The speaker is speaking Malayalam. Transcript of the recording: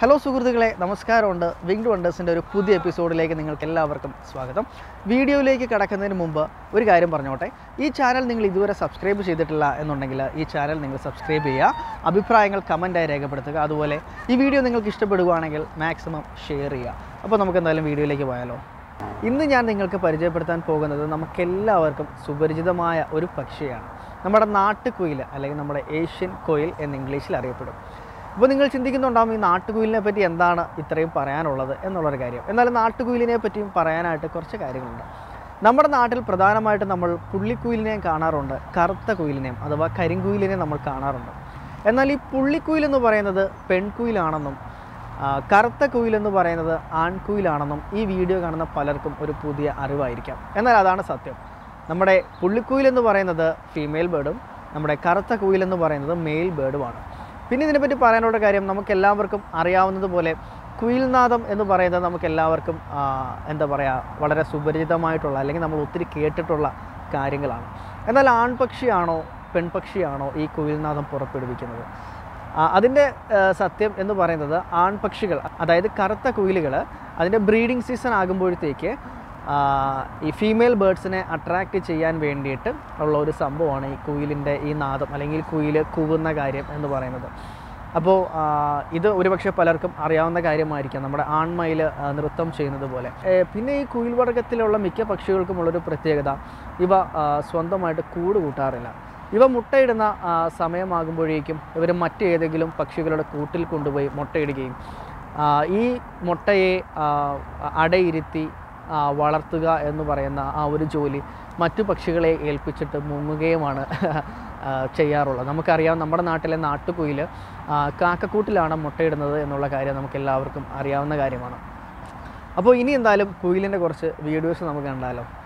ഹലോ സുഹൃത്തുക്കളെ നമസ്കാരമുണ്ട് വിങ്ഡ് വണ്ടേഴ്സിൻ്റെ ഒരു പുതിയ എപ്പിസോഡിലേക്ക് നിങ്ങൾക്ക് എല്ലാവർക്കും സ്വാഗതം വീഡിയോയിലേക്ക് കടക്കുന്നതിന് മുമ്പ് ഒരു കാര്യം പറഞ്ഞോട്ടെ ഈ ചാനൽ നിങ്ങൾ ഇതുവരെ സബ്സ്ക്രൈബ് ചെയ്തിട്ടില്ല എന്നുണ്ടെങ്കിൽ ഈ ചാനൽ നിങ്ങൾ സബ്സ്ക്രൈബ് ചെയ്യുക അഭിപ്രായങ്ങൾ കമൻറ്റായി രേഖപ്പെടുത്തുക അതുപോലെ ഈ വീഡിയോ നിങ്ങൾക്ക് ഇഷ്ടപ്പെടുകയാണെങ്കിൽ മാക്സിമം ഷെയർ ചെയ്യുക അപ്പോൾ നമുക്ക് എന്തായാലും വീഡിയോയിലേക്ക് പോയാലോ ഇന്ന് ഞാൻ നിങ്ങൾക്ക് പരിചയപ്പെടുത്താൻ പോകുന്നത് നമുക്കെല്ലാവർക്കും സുപരിചിതമായ ഒരു പക്ഷിയാണ് നമ്മുടെ നാട്ടുകുയിൽ അല്ലെങ്കിൽ നമ്മുടെ ഏഷ്യൻ കോയിൽ എന്ന് ഇംഗ്ലീഷിൽ അറിയപ്പെടും അപ്പോൾ നിങ്ങൾ ചിന്തിക്കുന്നുണ്ടാവും ഈ നാട്ടുകുയിലിനെ പറ്റി എന്താണ് ഇത്രയും പറയാനുള്ളത് എന്നുള്ളൊരു കാര്യം എന്നാലും നാട്ടുകുയിലിനെ പറ്റിയും പറയാനായിട്ട് കുറച്ച് കാര്യങ്ങളുണ്ട് നമ്മുടെ നാട്ടിൽ പ്രധാനമായിട്ടും നമ്മൾ പുള്ളിക്കുയിലിനെയും കാണാറുണ്ട് കറുത്ത കുയിലിനെയും അഥവാ കരിങ്കുയിലിനെയും നമ്മൾ കാണാറുണ്ട് എന്നാൽ ഈ പുള്ളിക്കുയിൽ എന്ന് പറയുന്നത് പെൺകുയിലാണെന്നും ആ, കറുത്ത കുയിൽ എന്ന് പറയുന്നത് ആൺകുയിലാണെന്നും ഈ വീഡിയോ കാണുന്ന പലർക്കും ഒരു പുതിയ അറിവായിരിക്കാം എന്നാൽ അതാണ് സത്യം നമ്മുടെ പുള്ളിക്കുയിൽ എന്ന് പറയുന്നത് ഫീമെയിൽ ബേർഡും നമ്മുടെ കറുത്ത കുയിൽ എന്ന് പറയുന്നത് മെയിൽ ബേർഡുമാണ് പിന്നെ ഇതിനെപ്പറ്റി പറയാനുള്ള കാര്യം നമുക്ക് എല്ലാവർക്കും അറിയാവുന്നതുപോലെ കുയിൽനാദം എന്ന് പറയുന്നത് നമുക്ക് എല്ലാവർക്കും ആ, എന്താ പറയുക വളരെ സുപരിചിതമായിട്ടുള്ള അല്ലെങ്കിൽ നമ്മൾ ഒത്തിരി കേട്ടിട്ടുള്ള കാര്യങ്ങളാണ് എന്നാൽ ആൺപക്ഷിയാണോ പെൺപക്ഷിയാണോ ഈ കുയിൽനാദം പുറപ്പെടുവിക്കുന്നത് ആ, അതിൻ്റെ ആ, സത്യം എന്ന് പറയുന്നത് ആൺപക്ഷികൾ അതായത് കറുത്ത കുയിലുകൾ അതിൻ്റെ ബ്രീഡിംഗ് സീസൺ ആകുമ്പോഴത്തേക്ക് ആ, ഈ ഫീമെയിൽ ബേർഡ്സിനെ അട്രാക്റ്റ് ചെയ്യാൻ വേണ്ടിയിട്ട് ഉള്ള ഒരു സംഭവമാണ് ഈ കുയിലിൻ്റെ ഈ നാദം അല്ലെങ്കിൽ കുയിൽ കൂവുന്ന കാര്യം എന്ന് പറയുന്നത് അപ്പോൾ ആ, ഇത് ഒരുപക്ഷെ പലർക്കും അറിയാവുന്ന കാര്യമായിരിക്കാം നമ്മുടെ ആൺമയിൽ ആ, നൃത്തം ചെയ്യുന്നത് പോലെ ഏ, പിന്നെ ഈ കുയിൽ വർഗത്തിലുള്ള മിക്ക പക്ഷികൾക്കുമുള്ളൊരു പ്രത്യേകത ഇവ ആ, സ്വന്തമായിട്ട് കൂട് കൂട്ടാറില്ല ഇവ മുട്ടയിടുന്ന ആ, സമയമാകുമ്പോഴേക്കും ഇവർ മറ്റേതെങ്കിലും പക്ഷികളുടെ കൂട്ടിൽ കൊണ്ടുപോയി മുട്ടയിടുകയും ആ, ഈ മുട്ടയെ ആ, അടയിരുത്തി ആ, വളർത്തുക എന്ന് പറയുന്ന ആ ഒരു ജോലി മറ്റു പക്ഷികളെ ഏൽപ്പിച്ചിട്ട് മുങ്ങുകയുമാണ് ആ, ചെയ്യാറുള്ളത് നമുക്കറിയാം നമ്മുടെ നാട്ടിലെ നാട്ടുകുയിൽ ആ, കാക്കക്കൂട്ടിലാണ് മുട്ടയിടുന്നത് എന്നുള്ള കാര്യം നമുക്ക് എല്ലാവർക്കും അറിയാവുന്ന കാര്യമാണ് അപ്പോൾ ഇനി എന്തായാലും കുയിലിൻ്റെ കുറച്ച് വീഡിയോസ് നമുക്ക് കണ്ടാലോ